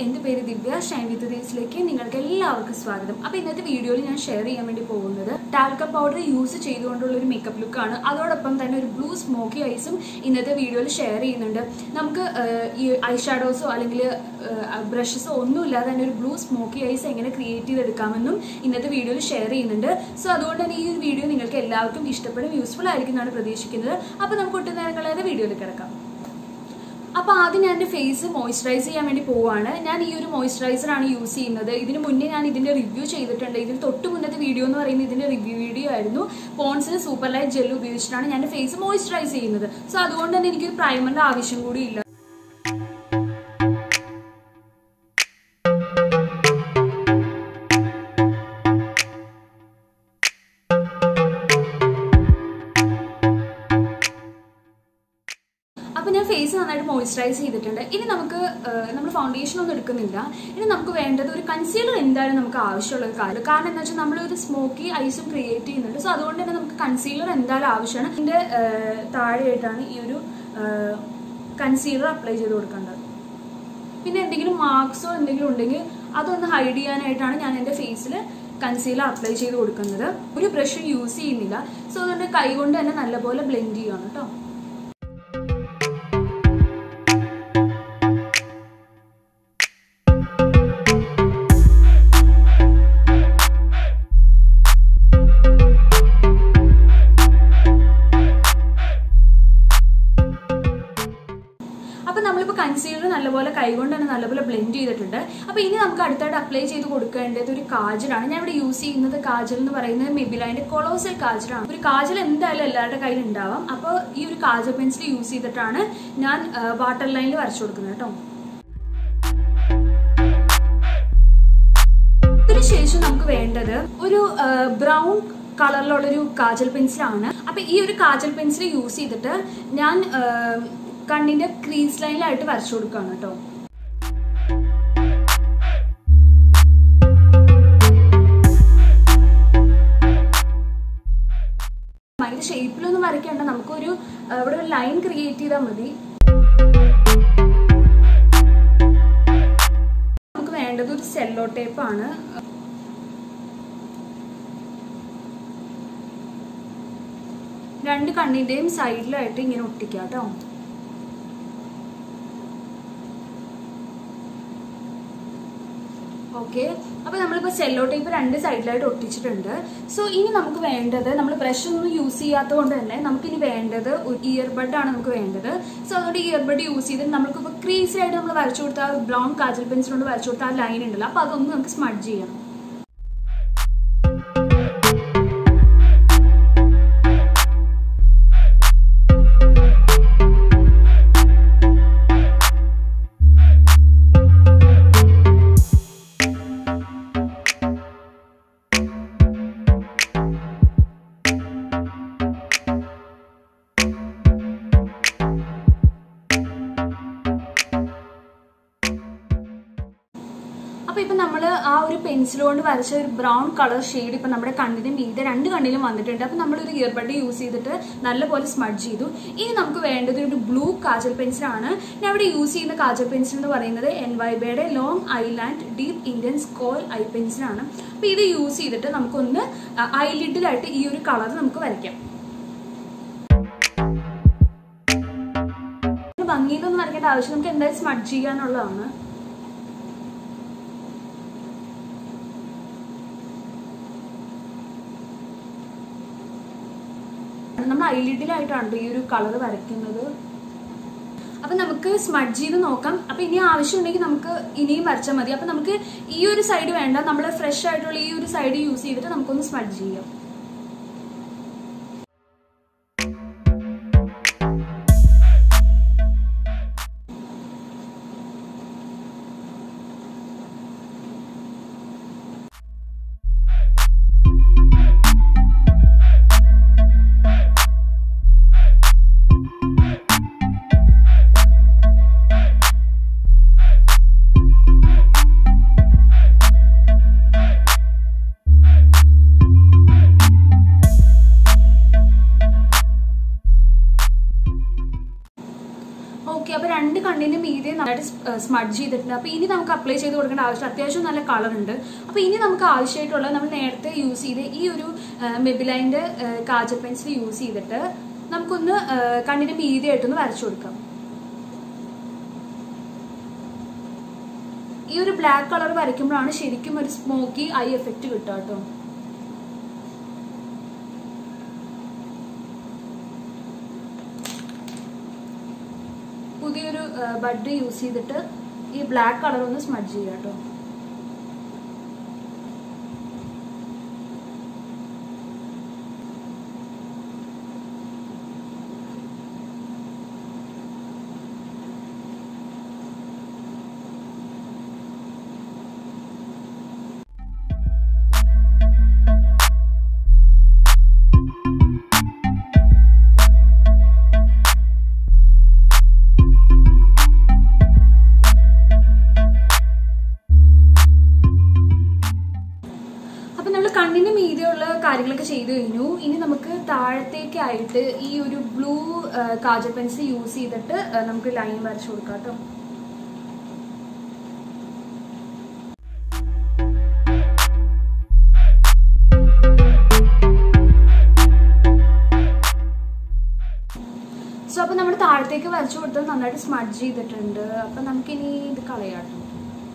എൻ്റെ പേര് ദിവ്യ ഷൈൻ വിത്ത് ദിവസിലേക്ക് നിങ്ങൾക്ക് എല്ലാവർക്കും സ്വാഗതം അപ്പോൾ ഇന്നത്തെ വീഡിയോയിൽ ഞാൻ ഷെയർ ചെയ്യാൻ വേണ്ടി പോകുന്നത് ടാൽക്ക പൗഡർ യൂസ് ചെയ്തുകൊണ്ടുള്ള ഒരു മേക്കപ്പ് ലുക്കാണ് അതോടൊപ്പം തന്നെ ഒരു ബ്ലൂ സ്മോക്കി ഐസും ഇന്നത്തെ വീഡിയോയിൽ ഷെയർ ചെയ്യുന്നുണ്ട് നമുക്ക് ആഹ്, ഈ ഐ ഷാഡോസോ അല്ലെങ്കിൽ ബ്രഷസോ ഒന്നും ഇല്ലാതെ തന്നെ ഒരു ബ്ലൂ സ്മോക്കി ഐസ് എങ്ങനെ ക്രിയേറ്റ് ചെയ്തെടുക്കാമെന്നും ഇന്നത്തെ വീഡിയോയിൽ ഷെയർ ചെയ്യുന്നുണ്ട് സോ അതുകൊണ്ട് തന്നെ ഈ ഒരു വീഡിയോ നിങ്ങൾക്ക് എല്ലാവർക്കും ഇഷ്ടപ്പെടും യൂസ്ഫുൾ ആയിരിക്കും എന്നാണ് പ്രതീക്ഷിക്കുന്നത് അപ്പോൾ നമുക്ക് ഒട്ടും നേരം കളയാതെ വീഡിയോയിൽ കിടക്കാം അപ്പോൾ ആദ്യം ഞാൻ എൻ്റെ ഫേസ് മോയ്സ്ചറൈസ് ചെയ്യാൻ വേണ്ടി പോവുകയാണ് ഞാൻ ഈ ഒരു മോയ്സ്ചറൈസർ ആണ് യൂസ് ചെയ്യുന്നത് ഇതിന് മുന്നേ ഞാൻ ഇതിന്റെ റിവ്യൂ ചെയ്തിട്ടുണ്ട് ഇതിന് തൊട്ട് മുന്നത്തെ വീഡിയോ എന്ന് പറയുന്നത് ഇതിന്റെ റിവ്യൂ വീഡിയോ ആയിരുന്നു പോൺസിന് സൂപ്പർ ലൈറ്റ് ജെൽ ഉപയോഗിച്ചിട്ടാണ് ഞാൻ എൻ്റെ ഫേസ് മോയ്സ്ചറൈസ് ചെയ്യുന്നത് സോ അതുകൊണ്ട് തന്നെ എനിക്കൊരു പ്രൈമറിന്റെ ആവശ്യം കൂടി ഇല്ല അപ്പൊ ഞാൻ ഫേസ് നന്നായിട്ട് മോയ്സ്ചറൈസ് ചെയ്തിട്ടുണ്ട് ഇനി നമുക്ക് നമ്മൾ ഫൗണ്ടേഷൻ ഒന്നും എടുക്കുന്നില്ല ഇനി നമുക്ക് വേണ്ടത് ഒരു കൺസീലർ എന്തായാലും നമുക്ക് ആവശ്യമുള്ള ഒരു കാര്യം കാരണം എന്താ വെച്ചാൽ നമ്മൾ ഒരു സ്മോക്കി ഐസും ക്രിയേറ്റ് ചെയ്യുന്നുണ്ട് സോ അതുകൊണ്ട് തന്നെ നമുക്ക് കൺസീലർ എന്തായാലും ആവശ്യമാണ് ഇതിന്റെ താഴെയായിട്ടാണ് ഈ ഒരു കൺസീലർ അപ്ലൈ ചെയ്ത് കൊടുക്കേണ്ടത് പിന്നെ എന്തെങ്കിലും മാർക്സോ എന്തെങ്കിലും ഉണ്ടെങ്കിൽ അതൊന്ന് ഹൈഡ് ചെയ്യാനായിട്ടാണ് ഞാൻ എൻ്റെ ഫേസിൽ കൺസീലർ അപ്ലൈ ചെയ്ത് കൊടുക്കുന്നത് ഒരു ബ്രഷ് യൂസ് ചെയ്യുന്നില്ല സോ അതുകൊണ്ട് കൈ കൊണ്ട് തന്നെ നല്ലപോലെ ബ്ലെൻഡ് ചെയ്യണം കേട്ടോ അപ്പൊ നമ്മളിപ്പോൾ കൺസീലർ നല്ലപോലെ കൈകൊണ്ട് തന്നെ നല്ലപോലെ ബ്ലെൻഡ് ചെയ്തിട്ടുണ്ട് അപ്പൊ ഇനി നമുക്ക് അടുത്തായിട്ട് അപ്ലൈ ചെയ്ത് കൊടുക്കേണ്ടത് ഒരു കാജലാണ് ഞാൻ ഇവിടെ യൂസ് ചെയ്യുന്നത് കാജൽ എന്ന് പറയുന്നത് മെബിലൈൻ്റെ കൊളോസൽ കാജലാണ് ഒരു കാജൽ എന്തായാലും എല്ലാവരുടെ കയ്യിൽ ഉണ്ടാവാം അപ്പോൾ ഈ ഒരു കാജൽ പെൻസിൽ യൂസ് ചെയ്തിട്ടാണ് ഞാൻ വാട്ടർ ലൈനിൽ വരച്ചു കൊടുക്കുന്നത് കേട്ടോ ഇതിനുശേഷം നമുക്ക് വേണ്ടത് ഒരു ബ്രൗൺ കളറിലുള്ള ഒരു കാജൽ പെൻസിലാണ് അപ്പൊ ഈ ഒരു കാജൽ പെൻസിൽ യൂസ് ചെയ്തിട്ട് ഞാൻ ആ, കണ്ണിന്റെ ക്രീസ് ലൈനിലായിട്ട് വരച്ചു കൊടുക്കുകയാണ് കേട്ടോ ഭയങ്കര ഷേപ്പിലൊന്നും വരയ്ക്കേണ്ട നമുക്കൊരു ആ, ഇവിടെ ഒരു ലൈൻ ക്രിയേറ്റ് ചെയ്താൽ മതി നമുക്ക് വേണ്ടത് ഒരു സെല്ലോ ടേപ്പാണ് രണ്ട് കണ്ണിന്റെയും സൈഡിലായിട്ട് ഇങ്ങനെ ഒട്ടിക്കാം കേട്ടോ ഓക്കെ അപ്പൊ നമ്മളിപ്പോ സെല്ലോ ടേപ്പ് രണ്ട് സൈഡിലായിട്ട് ഒട്ടിച്ചിട്ടുണ്ട് സോ ഇനി നമുക്ക് വേണ്ടത് നമ്മൾ ബ്രഷ് ഒന്നും യൂസ് ചെയ്യാത്തത് കൊണ്ട് തന്നെ നമുക്ക് ഇനി വേണ്ടത് ഒരു ഇയർബഡ് ആണ് നമുക്ക് വേണ്ടത് സോ അതുകൊണ്ട് ഇയർബഡ് യൂസ് ചെയ്തിട്ട് നമുക്കിപ്പോൾ ക്രീസിലായിട്ട് നമ്മൾ വരച്ചു കൊടുത്ത ആ ബ്രൗൺ കാജൽ പെൻസിൽ കൊണ്ട് വരച്ചു കൊടുത്ത ആ ലൈൻ ഉണ്ടല്ലോ അപ്പൊ അതൊന്ന് നമുക്ക് സ്മഡ്ജ് ചെയ്യണം അപ്പൊ ഇപ്പൊ നമ്മള് ആ ഒരു പെൻസിൽ കൊണ്ട് വരച്ച ഒരു ബ്രൗൺ കളർ ഷെയ്ഡ് ഇപ്പൊ നമ്മുടെ കണ്ണിന് മീതെ രണ്ട് കണ്ണിലും വന്നിട്ടുണ്ട് അപ്പൊ നമ്മൾ ഒരു ഇയർബഡ് യൂസ് ചെയ്തിട്ട് നല്ലപോലെ സ്മഡ്ജ് ചെയ്തു ഇനി നമുക്ക് വേണ്ടത് ഒരു ബ്ലൂ കാജൽ പെൻസിലാണ് ഞാൻ ഇവിടെ യൂസ് ചെയ്യുന്ന കാജൽ പെൻസിൽ എന്ന് പറയുന്നത് എൻ വൈബയുടെ ലോങ് ഐലാൻഡ് ഡീപ് ഇന്ത്യൻ സ്കോൾ ഐ പെൻസിലാണ് അപ്പൊ ഇത് യൂസ് ചെയ്തിട്ട് നമുക്കൊന്ന് ഐലിഡിലായിട്ട് ഈ ഒരു കളർ നമുക്ക് വരയ്ക്കാം ഭംഗിയിലൊന്നും വരയ്ക്കേണ്ട ആവശ്യം നമുക്ക് എന്തായാലും സ്മഡ്ജ് ചെയ്യാനുള്ളതാണ് നമ്മൾ ഐലിഡിലായിട്ടാണ് ഈ ഒരു കളർ വരയ്ക്കുന്നത് അപ്പൊ നമുക്ക് സ്മഡ്ജ് ചെയ്ത് നോക്കാം അപ്പൊ ഇനി ആവശ്യമുണ്ടെങ്കിൽ നമുക്ക് ഇനിയും വരച്ചാൽ മതി അപ്പൊ നമുക്ക് ഈ ഒരു സൈഡ് വേണ്ട നമ്മൾ ഫ്രഷ് ആയിട്ടുള്ള ഈ ഒരു സൈഡ് യൂസ് ചെയ്തിട്ട് നമുക്കൊന്ന് സ്മഡ്ജ് ചെയ്യാം സ്മഡ്ജ് ചെയ്തിട്ടുണ്ട് അപ്പോൾ ഇനി നമുക്ക് അപ്ലൈ ചെയ്ത് കൊടുക്കേണ്ട ആവശ്യം അത്യാവശ്യം നല്ല കളർ ഉണ്ട് അപ്പോൾ ഇനി നമുക്ക് ആവശ്യമായിട്ടുള്ള നമ്മൾ നേരത്തെ യൂസ് ചെയ്ത് ഈ ഒരു മെബിലൈൻ്റെ കാജൽ പെൻസിൽ യൂസ് ചെയ്തിട്ട് നമുക്കൊന്ന് ആ, കണ്ണിന് മീതിയായിട്ടൊന്ന് വരച്ചു കൊടുക്കാം ഈ ഒരു ബ്ലാക്ക് കളർ വരയ്ക്കുമ്പോഴാണ് ശരിക്കും ഒരു സ്മോക്കി ഐ എഫക്റ്റ് കിട്ടുക കേട്ടോ പുതിയൊരു ബഡ് യൂസ് ചെയ്തിട്ട് ഈ ബ്ലാക്ക് കളർ ഒന്ന് സ്മഡ്ജ് ചെയ്യാം കേട്ടോ അപ്പൊ നമ്മൾ കണ്ണിന് മീതെയുള്ള കാര്യങ്ങളൊക്കെ ചെയ്തു കഴിഞ്ഞു ഇനി നമുക്ക് താഴത്തേക്കായിട്ട് ഈ ഒരു ബ്ലൂ കാജൽ പെൻസിൽ യൂസ് ചെയ്തിട്ട് ആ, നമുക്ക് ലൈൻ വരച്ചു കൊടുക്കാം കേട്ടോ സോ അപ്പൊ നമ്മൾ താഴത്തേക്ക് വരച്ചു കൊടുത്തത് നന്നായിട്ട് സ്മഡ്ജ് ചെയ്തിട്ടുണ്ട് അപ്പൊ നമുക്കിനി ഇത് കളയാം കേട്ടോ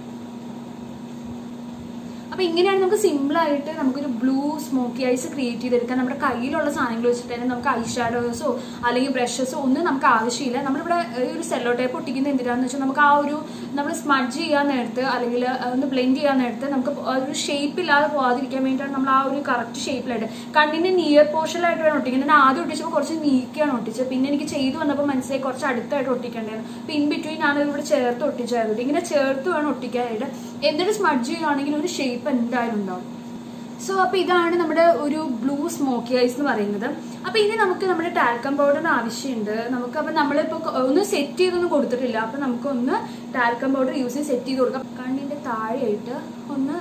അപ്പൊ ഇങ്ങനെയാണ് നമുക്ക് സിമ്പിൾ ആയിട്ട് നമുക്കൊരു ബ്ലൂ സ്മോക്കി ഐസ് ക്രിയേറ്റ് ചെയ്തെടുക്കാൻ നമ്മുടെ കയ്യിലുള്ള സാധനങ്ങൾ വെച്ചിട്ട് തന്നെ നമുക്ക് ഐ ഷാഡോസോ അല്ലെങ്കിൽ ബ്രഷസോ ഒന്നും നമുക്ക് ആവശ്യമില്ല നമ്മളിവിടെ ഈ ഒരു സെല്ലോ ടൈപ്പ് ഒട്ടിക്കുന്ന എന്തിനാന്ന് വെച്ചാൽ നമുക്ക് ആ ഒരു നമ്മൾ സ്മഡ്ജ് ചെയ്യാൻ നേരത്ത് അല്ലെങ്കിൽ ഒന്ന് ബ്ലെൻഡ് ചെയ്യാൻ നേരത്ത് നമുക്ക് ആ ഒരു ഷേപ്പ് ഇല്ലാതെ പോകാതിരിക്കാൻ വേണ്ടിയിട്ടാണ് നമ്മൾ ആ ഒരു കറക്റ്റ് ഷേപ്പിലായിട്ട് കണ്ണിന്റെ നിയർ പോർഷനിലായിട്ട് വേണം ഒട്ടിക്കുന്നത് ഞാൻ ആദ്യം ഒട്ടിച്ചപ്പോൾ കുറച്ച് നീക്കിയാണ് ഒട്ടിച്ചത് പിന്നെ എനിക്ക് ചെയ്തു വന്നപ്പോൾ മനസ്സിലായി കുറച്ച് അടുത്തായിട്ട് ഒട്ടിക്കേണ്ടത് അപ്പൊ ഇൻ ബിറ്റ്വീൻ ആണ് ഇവിടെ ചേർത്ത് ഒട്ടിച്ചായിരുന്നു ഇങ്ങനെ ചേർത്ത് വേണം ഒട്ടിക്കാനായിട്ട് എന്തൊരു സ്മഡ്ജ് ചെയ്യുകയാണെങ്കിൽ ഒരു ഷേപ്പ് എന്തായാലും ഉണ്ടാവും സോ അപ്പൊ ഇതാണ് നമ്മുടെ ഒരു ബ്ലൂ സ്മോക്കി ഐസ് എന്ന് പറയുന്നത് അപ്പൊ ഇനി നമുക്ക് നമ്മുടെ ടാൽക്കം പൗഡറിന് ആവശ്യമുണ്ട് നമുക്ക് അപ്പൊ നമ്മളിപ്പോ ഒന്ന് സെറ്റ് ചെയ്തൊന്നും കൊടുത്തിട്ടില്ല അപ്പൊ നമുക്ക് ഒന്ന് ടാൽക്കം പൗഡർ യൂസ് ചെയ്ത് സെറ്റ് ചെയ്ത് കൊടുക്കാം കണ്ണിന്റെ താഴെയായിട്ട് ഒന്ന്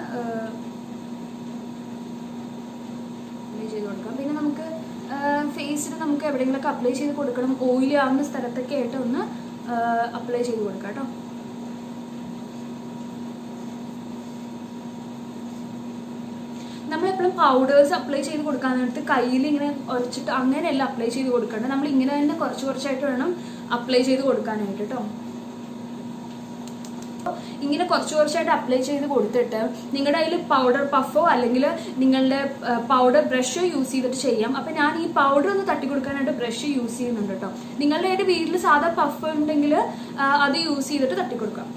അപ്ലൈ ചെയ്ത് കൊടുക്കാം പിന്നെ നമുക്ക് ഫേസിൽ നമുക്ക് എവിടെയെങ്കിലുമൊക്കെ അപ്ലൈ ചെയ്ത് കൊടുക്കണം ഓയിലി ആവുന്ന സ്ഥലത്തൊക്കെ ആയിട്ട് ഒന്ന് അപ്ലൈ ചെയ്ത് കൊടുക്കാം കേട്ടോ നമ്മളെപ്പോഴും പൗഡേഴ്സ് അപ്ലൈ ചെയ്ത് കൊടുക്കാൻ നേരത്ത് കയ്യിൽ ഇങ്ങനെ ഉരച്ചിട്ട് അങ്ങനെയല്ല അപ്ലൈ ചെയ്ത് കൊടുക്കേണ്ടത് നമ്മൾ ഇങ്ങനെ തന്നെ കുറച്ച് കുറച്ചായിട്ട് വേണം അപ്ലൈ ചെയ്ത് കൊടുക്കാനായിട്ട് കേട്ടോ ഇങ്ങനെ കുറച്ച് കുറച്ചായിട്ട് അപ്ലൈ ചെയ്ത് കൊടുത്തിട്ട് നിങ്ങളുടെ കയ്യിൽ പൗഡർ പഫോ അല്ലെങ്കിൽ നിങ്ങളുടെ പൗഡർ ബ്രഷോ യൂസ് ചെയ്തിട്ട് ചെയ്യാം അപ്പൊ ഞാൻ ഈ പൗഡർ ഒന്ന് തട്ടി കൊടുക്കാനായിട്ട് ബ്രഷ് യൂസ് ചെയ്യുന്നുണ്ട് കേട്ടോ നിങ്ങളുടെ കയ്യിൽ വീട്ടിൽ സാധാ പഫ് ഉണ്ടെങ്കിൽ അത് യൂസ് ചെയ്തിട്ട് തട്ടി കൊടുക്കാം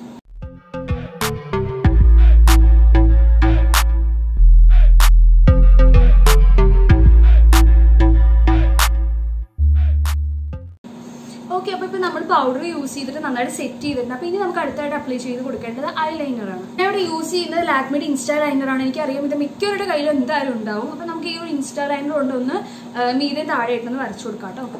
ഓക്കെ അപ്പൊ ഇപ്പൊ നമ്മൾ പൗഡർ യൂസ് ചെയ്തിട്ട് നന്നായിട്ട് സെറ്റ് ചെയ്തിട്ടുണ്ട് അപ്പൊ ഇനി നമുക്ക് അടുത്തായിട്ട് അപ്ലൈ ചെയ്ത് കൊടുക്കേണ്ടത് ഐ ലൈനർ ആണ് ഞാൻ ഇവിടെ യൂസ് ചെയ്യുന്നത് ലാക്മിയുടെ ഇൻസ്റ്റാ ലൈനർ ആണ് എനിക്കറിയാം ഇത് മിക്കവരുടെ കയ്യിൽ എന്തായാലും ഉണ്ടാവും അപ്പൊ നമുക്ക് ഈ ഒരു ഇൻസ്റ്റാ ലൈനർ കൊണ്ടൊന്ന് ആ, മീതെ താഴെയായിട്ടൊന്ന് വരച്ചു കൊടുക്കാം കേട്ടോ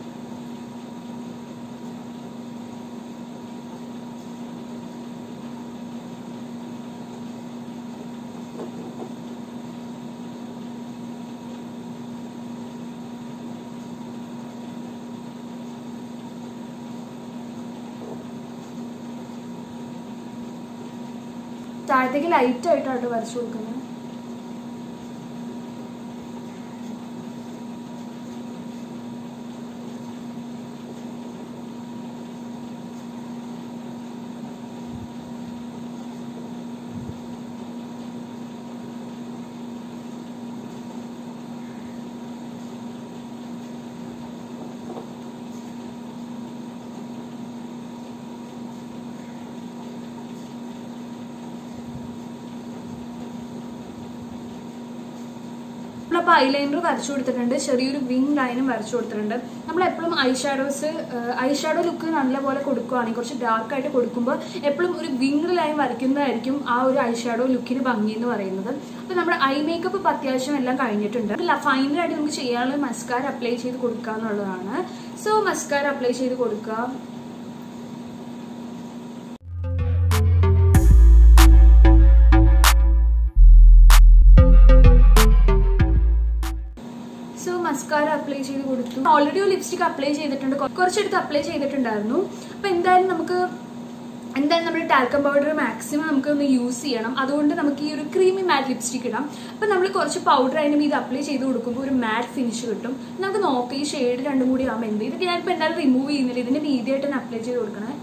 താഴത്തേക്ക് ലൈറ്റ് ആയിട്ടാണ് വരച്ചു കൊടുക്കുന്നത് നമ്മളപ്പോൾ ഐലൈനർ വരച്ചു കൊടുത്തിട്ടുണ്ട് ചെറിയൊരു വിങ് ലൈനും വരച്ചു കൊടുത്തിട്ടുണ്ട് നമ്മൾ എപ്പോഴും eye shadows eye shadow look നല്ലപോലെ കൊടുക്കുകയാണെങ്കിൽ കുറച്ച് ഡാർക്ക് ആയിട്ട് കൊടുക്കുമ്പോൾ എപ്പോഴും ഒരു വിങ് ലൈൻ വരയ്ക്കുന്നതായിരിക്കും ആ ഒരു ഐ ഷാഡോ ലുക്കിന് ഭംഗി എന്ന് പറയുന്നത് അപ്പോൾ നമ്മുടെ ഐ മേക്കപ്പ് ഇപ്പം അത്യാവശ്യം എല്ലാം കഴിഞ്ഞിട്ടുണ്ട് ഫൈനലായിട്ട് നമുക്ക് ചെയ്യാനുള്ള മസ്കാര അപ്ലൈ ചെയ്ത് കൊടുക്കുക എന്നുള്ളതാണ് സോ മസ്കാര അപ്ലൈ ചെയ്ത് കൊടുക്കുക സോ മസ്കാര അപ്ലൈ ചെയ്ത് കൊടുത്തു ഓൾറെഡി ഒരു ലിപ്സ്റ്റിക് അപ്ലൈ ചെയ്തിട്ടുണ്ട് കൊ- കുറച്ചെടുത്ത് അപ്ലൈ ചെയ്തിട്ടുണ്ടായിരുന്നു അപ്പൊ എന്തായാലും നമുക്ക് എന്തായാലും നമ്മുടെ ടാൽക്കം പൗഡർ മാക്സിമം നമുക്ക് ഒന്ന് യൂസ് ചെയ്യണം അതുകൊണ്ട് നമുക്ക് ഈ ഒരു ക്രീമി മാറ്റ് ലിപ്സ്റ്റിക് ഇടാം അപ്പം നമ്മൾ കുറച്ച് പൗഡർ അതിന് ഇത് അപ്ലൈ ചെയ്ത് കൊടുക്കുമ്പോൾ ഒരു മാറ്റ് ഫിനിഷ് കിട്ടും നമുക്ക് നോക്കാം ഈ ഷെയ്ഡ് രണ്ടും കൂടി ആകുമ്പോൾ എന്ത് ഇതൊക്കെ ഞാനിപ്പോൾ എന്തായാലും റിമൂവ് ചെയ്യുന്നില്ല ഇതിന്റെ മീതിയായിട്ട് തന്നെ അപ്ലൈ ചെയ്ത് കൊടുക്കണേ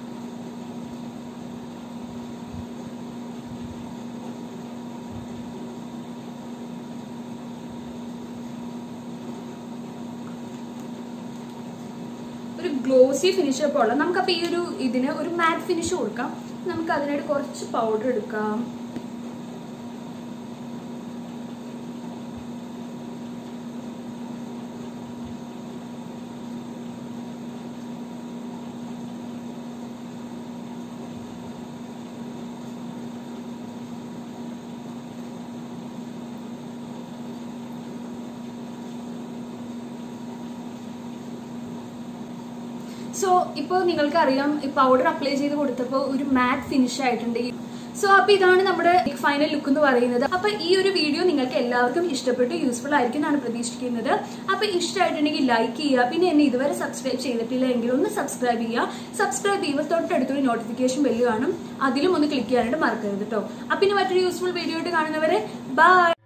ഒരു ഗ്ലോസി ഫിനിഷ് അപ്പോൾ ഉള്ളത് നമുക്കപ്പോൾ ഈ ഒരു ഇതിന് ഒരു മാറ്റ് ഫിനിഷ് കൊടുക്കാം നമുക്ക് അതിനായിട്ട് കുറച്ച് പൗഡർ എടുക്കാം സോ ഇപ്പോൾ നിങ്ങൾക്ക് അറിയാം ഈ പൗഡർ അപ്ലൈ ചെയ്ത് കൊടുത്തപ്പോൾ ഒരു മാറ്റ് ഫിനിഷ് ആയിട്ടുണ്ട് സോ അപ്പൊ ഇതാണ് നമ്മുടെ ഫൈനൽ ലുക്ക് എന്ന് പറയുന്നത് അപ്പൊ ഈ ഒരു വീഡിയോ നിങ്ങൾക്ക് എല്ലാവർക്കും ഇഷ്ടപ്പെട്ട് യൂസ്ഫുൾ ആയിരിക്കും എന്നാണ് പ്രതീക്ഷിക്കുന്നത് അപ്പൊ ഇഷ്ടമായിട്ടുണ്ടെങ്കിൽ ലൈക്ക് ചെയ്യുക പിന്നെ എന്നെ ഇതുവരെ സബ്സ്ക്രൈബ് ചെയ്തിട്ടില്ല എങ്കിൽ ഒന്ന് സബ്സ്ക്രൈബ് ചെയ്യുക സബ്സ്ക്രൈബ് ചെയ്യുമ്പോൾ തൊട്ടടുത്തൊരു നോട്ടിഫിക്കേഷൻ ബെല്ല് കാണും അതിലും ഒന്ന് ക്ലിക്ക് ചെയ്യാനായിട്ട് മറക്കരുത് കേട്ടോ അപ്പൊ ഇനി മറ്റൊരു യൂസ്ഫുൾ വീഡിയോ ആയിട്ട് കാണുന്നവരെ ബൈ